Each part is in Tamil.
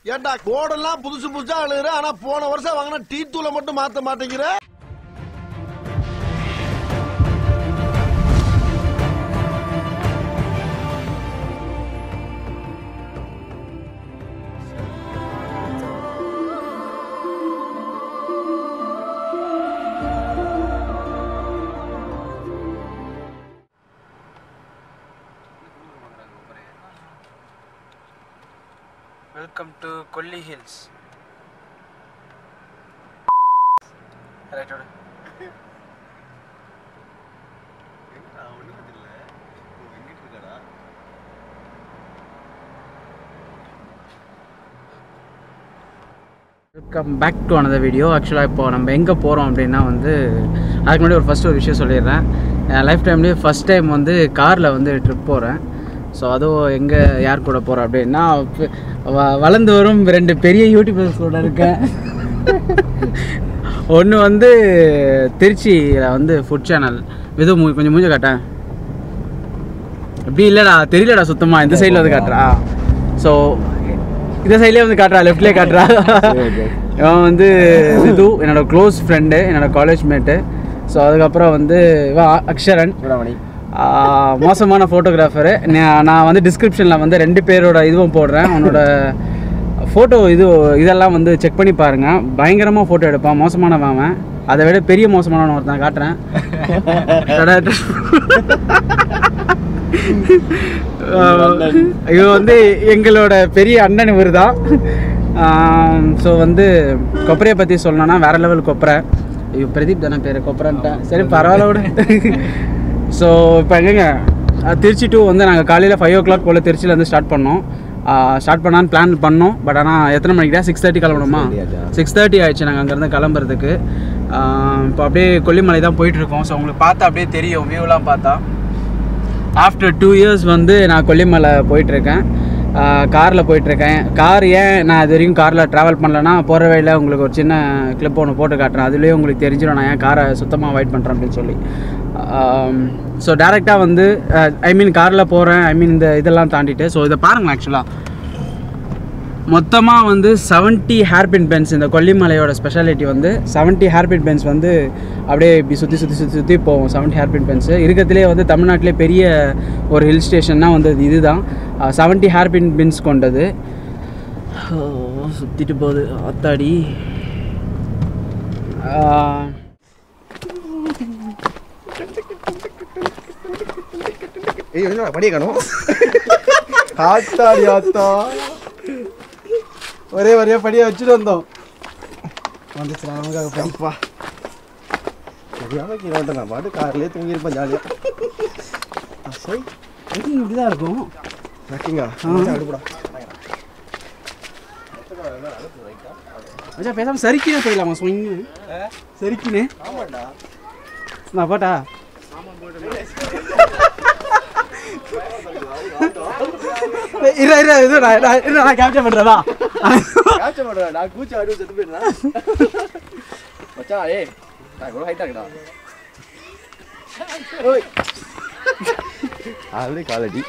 ஏன்டா கோடெல்லாம் புதுசு புதுசா அழுகுற ஆனா போன வருஷம் வாங்கின டீ தூளை மட்டும் மாத்த மாட்டேங்கிற வெல்கம் டு கொல்லி ஹில்ஸ் ரைட்டோட welcome back to another video ஆக்சுவலாக இப்போ நம்ம எங்கே போகிறோம் அப்படின்னா வந்து அதுக்கு முன்னாடி ஒரு ஃபஸ்ட்டு ஒரு விஷயம் சொல்லிடுறேன் என் லைஃப் டைம்லேயே ஃபஸ்ட் டைம் வந்து காரில் வந்து ட்ரிப் போகிறேன் ஸோ அதுவும் எங்கே யார் கூட போகிறோம் அப்படின்னா ப- வ- வளர்ந்து வரும் ரெண்டு பெரிய யூடியூபர்ஸ் கூட இருக்கேன் ஒன்று வந்து திருச்சியில் வந்து ஃபுட் சேனல் விது மூ கொஞ்சம் மூஞ்ச காட்டேன் அப்படி இல்லைடா தெரியலடா சுத்தமாக இந்த சைடில் வந்து காட்டுறா ஸோ இந்த சைட்லேயே வந்து காட்டுறா லெஃப்ட்லேயே காட்டுறா இவன் வந்து விது என்னோட க்ளோஸ் ஃப்ரெண்டு என்னோட காலேஜ் மேட்டு ஸோ அதுக்கப்புறம் வந்து இவன் அ- அக்ஷரன் ஆ, மோசமான ஃபோட்டோகிராஃபரு நான் வந்து டிஸ்கிரிப்ஷனில் வந்து ரெண்டு பேரோட இதுவும் போடுறேன் அவனோட ஃபோட்டோ இது இதெல்லாம் வந்து செக் பண்ணி பாருங்கள் பயங்கரமாக ஃபோட்டோ எடுப்பான் மோசமானவன் அவன் அதை விட பெரிய மோசமானவன் ஒருத்தன் காட்டுறேன் டடா. இவன் வந்து எங்களோட பெரிய அண்ணன் இவர் தான் ஸோ வந்து கொப்பரையை பற்றி சொல்லணும்னா வேற லெவல் கொப்பரை ஐயோ பிரதீப் தானே பேர் கொப்பரன்ட்டேன் சரி பரவாயில்ல விடு ஸோ இப்போ எங்கங்க அஹ், திருச்சி டூ வந்து நாங்கள் காலையில் ஃபைவ் ஓ கிளாக் போல் திருச்சியிலேருந்து ஸ்டார்ட் பண்ணோம் ஸ்டார்ட் பண்ணான்னு பிளான் பண்ணோம் பட் ஆனால் எத்தனை மணிக்கு சிக்ஸ் தேர்ட்டி கிளம்பணுமா சிக்ஸ் தேர்ட்டி ஆயிடுச்சு நாங்கள் அங்கேருந்து கிளம்புறதுக்கு இப்போ அப்படியே கொல்லிமலை தான் போயிட்டுருக்கோம் ஸோ உங்களுக்கு பார்த்தா அப்படியே தெரியும் வியூலாம் பார்த்தா ஆஃப்டர் டூ இயர்ஸ் வந்து நான் கொல்லிமலை போயிட்டுருக்கேன் காரில் போயிட்டுருக்கேன் கார் ஏன் நான் இது வரைக்கும் காரில் ட்ராவல் பண்ணலன்னா போகிற வழியில் உங்களுக்கு ஒரு சின்ன கிளிப் ஒன்று போட்டு காட்டுறேன் அதுலேயே உங்களுக்கு தெரிஞ்சிடும் நான் ஏன் காரை சுத்தமாக அவாய்ட் பண்ணுறேன் அப்படின்னு சொல்லி ஸோ டேரெக்டாக வந்து ஐ மீன் காரில் போகிறேன் ஐ மீன் இந்த இதெல்லாம் தாண்டிட்டு ஸோ இதை பாருங்களேன் ஆக்சுவலாக மொத்தமாக வந்து 70 ஹேர்பின் பென்ஸ் இந்த கொல்லிமலையோட ஸ்பெஷாலிட்டி வந்து 70 ஹேர்பின் பென்ஸ் வந்து அப்படியே இப்படி சுற்றி சுற்றி சுற்றி சுற்றி போகும் 70 ஹேர்பின் பென்ஸு இருக்கிறதுலே வந்து தமிழ்நாட்டிலே பெரிய ஒரு ஹில் ஸ்டேஷன்னா வந்து அது இதுதான் 70 ஹேர்பின் பென்ஸ் கொண்டது சுற்றிட்டு போகுது அத்தாடி ஆஹ், ஏய் என்ன படிய காணும் ஆத்தாடி ஆத்தா ஒரே ஒரே படியை வச்சுட்டு வந்தோம் வந்துச்சு நமக்காக படிப்பா சரியான கீழே வந்துட்டேன் நான் பாட்டு கார்லேயே தூங்கியிருப்பேன் ஜாலியாக சரி trekking இப்படி தான் இருக்கும் ட்ரக்கிங்கா அடுப்படா மச்சா பேசாமல் சரிக்கினே போயிடலாமா ஸ்விங்கு சரிக்கினே நான் பாட்டா இரு இரு இது நான் நான் இரு, நான் கேப்சர் பண்ணுறதா காய்ச்ச மாட்டேன் நான் கூச்சி ஆடு செத்து போயிடுறேன் மச்சான் ஏய் நான் இவ்வளோ ஹைட்டாக இருக்கடா ஓய் ஆல்ரெடி காலடி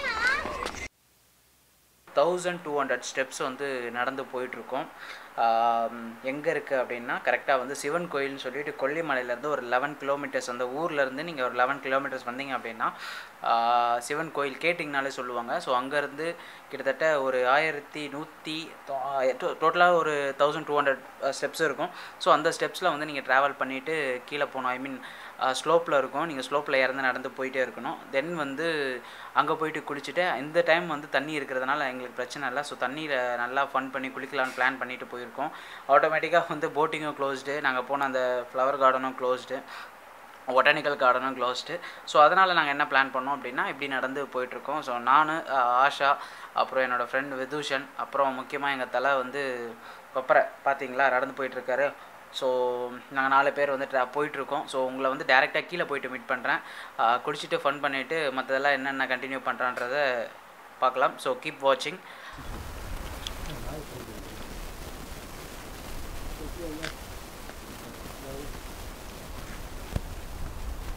தௌசண்ட் டூ ஹண்ட்ரட் ஸ்டெப்ஸ் வந்து நடந்து போயிட்டுருக்கோம் எங்கே இருக்குது அப்படின்னா கரெக்டாக வந்து சிவன் கோயில்னு சொல்லிட்டு கொல்லிமலையிலேருந்து ஒரு லெவன் கிலோமீட்டர்ஸ் அந்த ஊர்லேருந்து நீங்கள் ஒரு லெவன் கிலோமீட்டர்ஸ் வந்தீங்க அப்படின்னா ஆஹ், சிவன் கோயில் கேட்டிங்கனாலே சொல்லுவாங்க ஸோ அங்கேருந்து கிட்டத்தட்ட ஒரு ஆயிரத்தி நூற்றி டோட்டலாக ஒரு தௌசண்ட் டூ ஹண்ட்ரட் ஸ்டெப்ஸ் இருக்கும் ஸோ அந்த ஸ்டெப்ஸில் வந்து நீங்கள் ட்ராவல் பண்ணிவிட்டு கீழே போகணும் ஐ மீன் ஸ்லோப்பில் இருக்கும் நீங்கள் ஸ்லோப்பில் இறந்து நடந்து போயிட்டே இருக்கணும் தென் வந்து அங்கே போயிட்டு குளிச்சுட்டு இந்த டைம் வந்து தண்ணி இருக்கிறதுனால எங்களுக்கு பிரச்சனை இல்லை ஸோ தண்ணியில் நல்லா ஃபன் பண்ணி குளிக்கலாம்னு பிளான் பண்ணிட்டு போயிருக்கோம் ஆட்டோமேட்டிக்காக வந்து போட்டிங்கும் க்ளோஸ்டு நாங்கள் போன அந்த ஃப்ளவர் கார்டனும் க்ளோஸ்டு பொட்டானிக்கல் கார்டனும் க்ளோஸ்டு ஸோ அதனால் நாங்கள் என்ன பிளான் பண்ணோம் அப்படின்னா இப்படி நடந்து போயிட்டுருக்கோம் ஸோ நான் ஆஷா அப்புறம் என்னோடய ஃப்ரெண்ட் விதூஷன் அப்புறம் முக்கியமாக எங்கள் தலை வந்து கொப்பரை பார்த்தீங்களா நடந்து போயிட்டுருக்காரு ஸோ நாங்கள் நாலு பேர் வந்து ட்ரா போயிட்டுருக்கோம் ஸோ உங்களை வந்து டேரெக்டாக கீழே போயிட்டு மீட் பண்ணுறேன் குளிச்சுட்டு ஃபன் பண்ணிவிட்டு மற்றதெல்லாம் என்னென்ன கண்டினியூ பண்ணுறான்றத பார்க்கலாம் ஸோ கீப் வாட்சிங்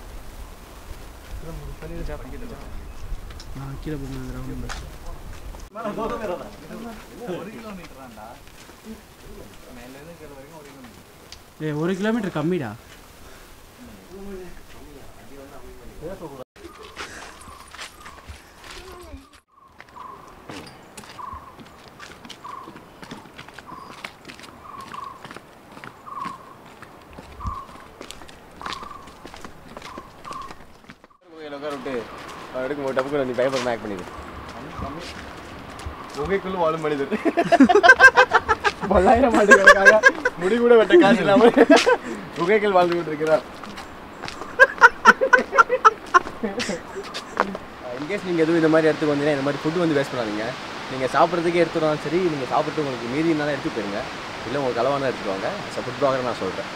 கீழே போங்க ஏய் ஒரு கிலோமீட்டர் கம்மிடா உட்கார விட்டு அவன் எடுக்கும் போது டப்புக்கு நீ பயப்பட ஆக்ட் பண்ணிடு புகைக்குள்ள வாழும் மனிதர் பல்லாயிரம் ஆண்டுகளுக்காக முடி கூட வெட்ட காசு இல்லாம புகைக்குள் வாழ்ந்து கொண்டிருக்கிறார் இன்கேஸ் நீங்கள் எதுவும் இந்த மாதிரி இடத்துக்கு வந்தீங்கன்னா இந்த மாதிரி ஃபுட்டு வந்து வேஸ்ட் பண்ணாதீங்க நீங்கள் சாப்பிட்றதுக்கே எடுத்துட்டாலும் சரி நீங்கள் சாப்பிட்டு உங்களுக்கு மீதி இருந்தாலும் எடுத்து போயிருங்க இல்லை உங்களுக்கு அளவான எடுத்துட்டு வாங்க ஃபுட் ப்ளாகர் நான் சொல்கிறேன்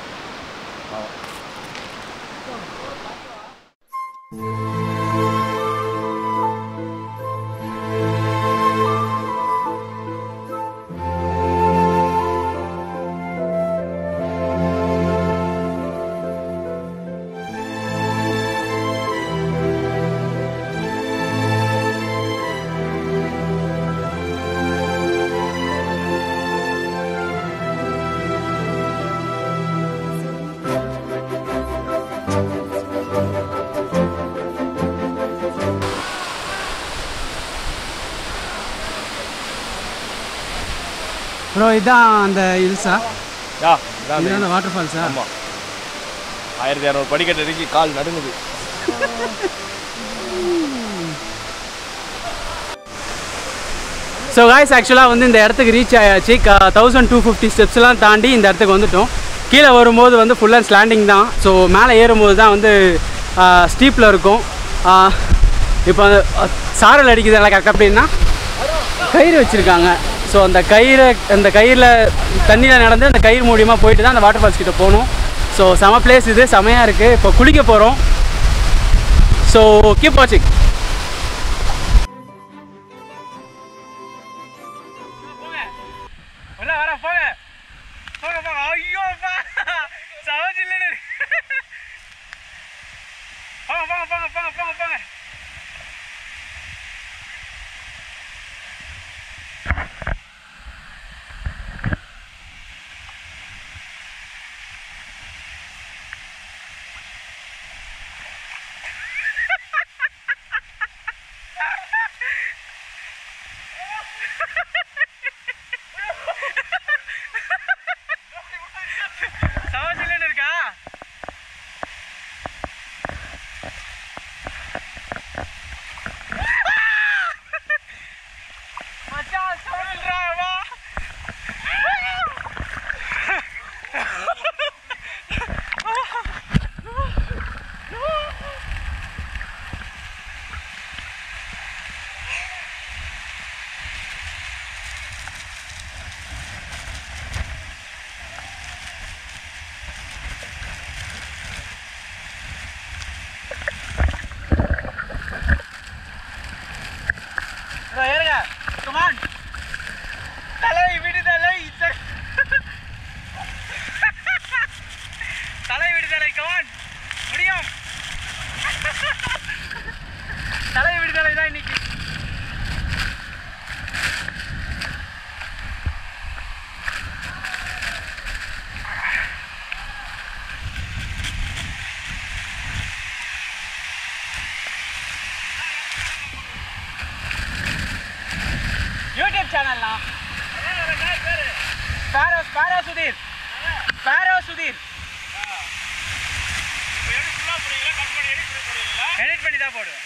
ப்ரோ இதான் அந்த ஹில்ஸா யா இதுதான் அந்த வாட்டர் ஃபால்ஸா ஆமாம் ஆயிரத்தி இரநூறு படிக்கட்டு இறக்கி கால் நடுங்குது ஸோ காய்ஸ் ஆக்சுவலாக வந்து இந்த இடத்துக்கு ரீச் ஆயாச்சு தௌசண்ட் டூ ஃபிஃப்டி ஸ்டெப்ஸ்லாம் தாண்டி இந்த இடத்துக்கு வந்துட்டோம் கீழே வரும்போது வந்து ஃபுல் அண்ட் ஸ்லாண்டிங் தான் ஸோ மேலே ஏறும்போது தான் வந்து ஸ்டீப்பில் இருக்கும் இப்போ அந்த அஹ், சாரல் அடிக்குது எல்லாம் கரெக்டாக அப்படின்னா கயிறு வச்சுருக்காங்க ஸோ அந்த கயிறை அந்த கயிறில் தண்ணியில் நடந்து அந்த கயிறு மூலியமாக போயிட்டு தான் அந்த வாட்டர் ஃபால்ஸ் கிட்ட போகணும் ஸோ செம பிளேஸ் இது செமையாக இருக்குது இப்போ குளிக்க போகிறோம் ஸோ கீப் வாட்சிங் உள்ள வர போங்க போங்க போங்க ஐயோ பா சவஜில்லு போங்க போங்க போங்க போங்க போங்க போங்க சவஜில்லு இருக்கா மச்சான் சவஜில்றா வா இதோ ஏறுங்க கமான் தலை விடுதலை இத்த- தலை விடுதலை கமான் முடியும் தலை விடுதலை தான் இன்னைக்கு யூடியூப் சேனல்னா Sparrow Sparrow Sudhir Sparrow Sudhir edit பண்ணி தான் போடுவேன்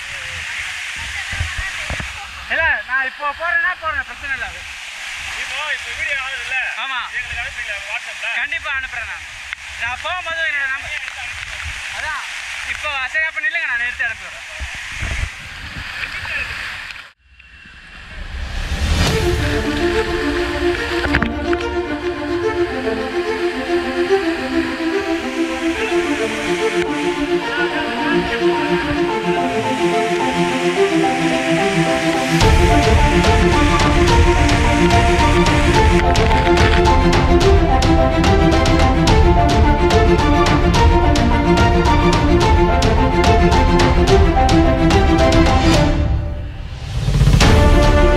இல்ல நான் இப்போ போறேன்னா போறேன் பிரச்சனை இல்லை அது ஆமா கண்டிப்பா அனுப்புறேன் நான் நான் போகும்போது என்னோட நம்பர் அதான் இப்போ அசையா பண்ணில்லைங்க நான் எடுத்து அனுப்பிடுறேன் Thank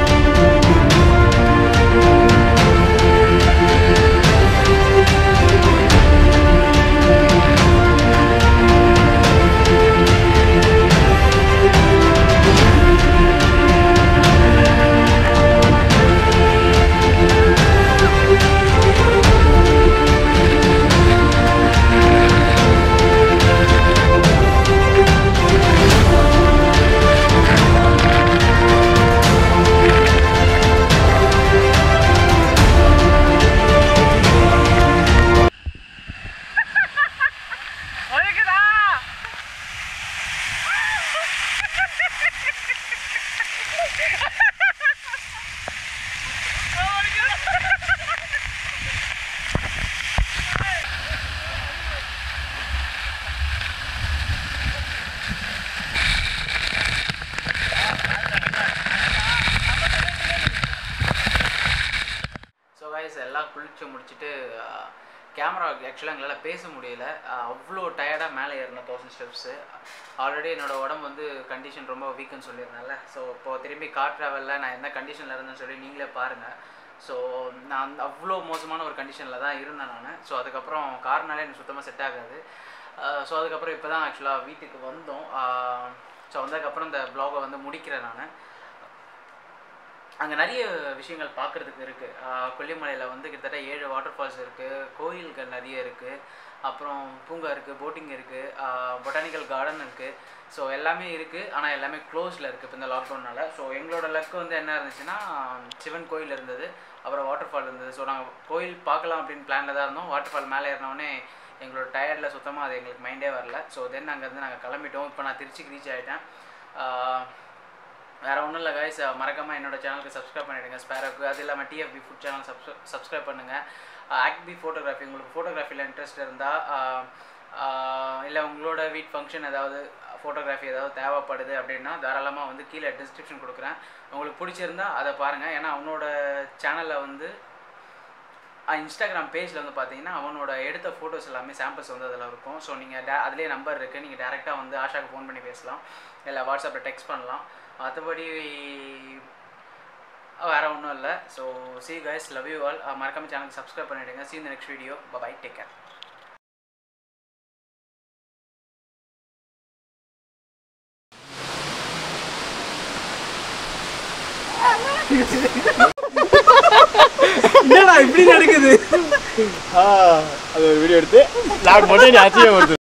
எல்லாம் குளிச்சு முடிச்சுட்டு கேமரா ஆக்சுவலாக எங்களால் பேச முடியல அஹ் அவ்வளோ டயர்டாக மேலே ஏறின தௌசண்ட் ஸ்டெப்ஸு ஆல்ரெடி என்னோட உடம்பு வந்து கண்டிஷன் ரொம்ப வீக்குன்னு சொல்லியிருந்தேன்ல ஸோ இப்போ திரும்பி கார் ட்ராவலில் நான் என்ன கண்டிஷனில் இருந்தேன்னு சொல்லி நீங்களே பாருங்கள் ஸோ நான் அந்த அவ்வளோ மோசமான ஒரு கண்டிஷனில் தான் இருந்தேன் நான் ஸோ அதுக்கப்புறம் கார்னாலே எனக்கு சுத்தமாக செட் ஆகாது ஸோ அதுக்கப்புறம் இப்போ தான் ஆக்சுவலாக வீட்டுக்கு வந்தோம் ஸோ வந்ததுக்கப்புறம் இந்த ப்ளாகை வந்து முடிக்கிறேன் நான் அங்கே நிறைய விஷயங்கள் பார்க்குறதுக்கு இருக்குது கொல்லிமலையில் வந்து கிட்டத்தட்ட ஏழு வாட்டர் ஃபால்ஸ் இருக்குது கோயில்கள் நிறைய இருக்குது அப்புறம் பூங்கா இருக்குது போட்டிங் இருக்குது பொட்டானிக்கல் கார்டன் இருக்குது ஸோ எல்லாமே இருக்குது ஆனால் எல்லாமே க்ளோஸில் இருக்குது இப்போ இந்த லாக்டவுனால் ஸோ எங்களோட லக்கு வந்து என்ன இருந்துச்சுன்னா சிவன் கோயில் இருந்தது அப்புறம் வாட்டர் ஃபால் இருந்தது ஸோ நாங்கள் கோயில் பார்க்கலாம் அப்படின்னு பிளானில் தான் இருந்தோம் வாட்டர் ஃபால் மேலே ஏறினோடனே எங்களோட டயர்டில் சுத்தமாக அது எங்களுக்கு மைண்டே வரல ஸோ தென் அங்கேருந்து நாங்கள் கிளம்பிட்டோம் இப்போ நான் திருச்சிக்கு ரீச் ஆகிட்டேன் வேறு ஒன்றும் இல்லை கைஸ் மறக்காமல் என்னோட சேனலுக்கு சப்ஸ்கிரைப் பண்ணிவிடுங்க ஸ்பேரோக்கு அது இல்லாமல் டிஎஃபி ஃபுட் சேனல் சப்ஸ்கிரை சப்ஸ்கிரைப் பண்ணுங்கள் ஆக்பி ஃபோட்டோகிராஃபி உங்களுக்கு ஃபோட்டோகிராஃபியில் இன்ட்ரெஸ்ட் இருந்தால் இல்லை உங்களோட வீட் ஃபங்க்ஷன் ஏதாவது ஃபோட்டோகிராஃபி ஏதாவது தேவைப்படுது அப்படின்னா தாராளமாக வந்து கீழே டிஸ்கிரிப்ஷன் கொடுக்குறேன் உங்களுக்கு பிடிச்சிருந்தா அதை பாருங்கள் ஏன்னா அவனோட சேனலில் வந்து இன்ஸ்டாகிராம் பேஜில் வந்து பார்த்தீங்கன்னா அவனோட எடுத்த ஃபோட்டோஸ் எல்லாமே சாம்பிள்ஸ் வந்து அதில் இருக்கும் ஸோ நீங்கள் டே அதிலே நம்பர் இருக்குது நீங்கள் டேரெக்டாக வந்து ஆஷாக்கு ஃபோன் பண்ணி பேசலாம் இல்லை வாட்ஸ்அப்பில் டெக்ஸ்ட் பண்ணலாம் மற்றபடி வேறு ஒன்றும் இல்லை so see guys love you all மறக்காம சேனலுக்கு சப்ஸ்கிரைப் பண்ணிவிடுங்க சி இந்த next video bye take care என்னடா இப்படி நடக்குது அது ஒரு வீடியோ எடுத்து லாக் போட்டு நீ அச்சியே வருது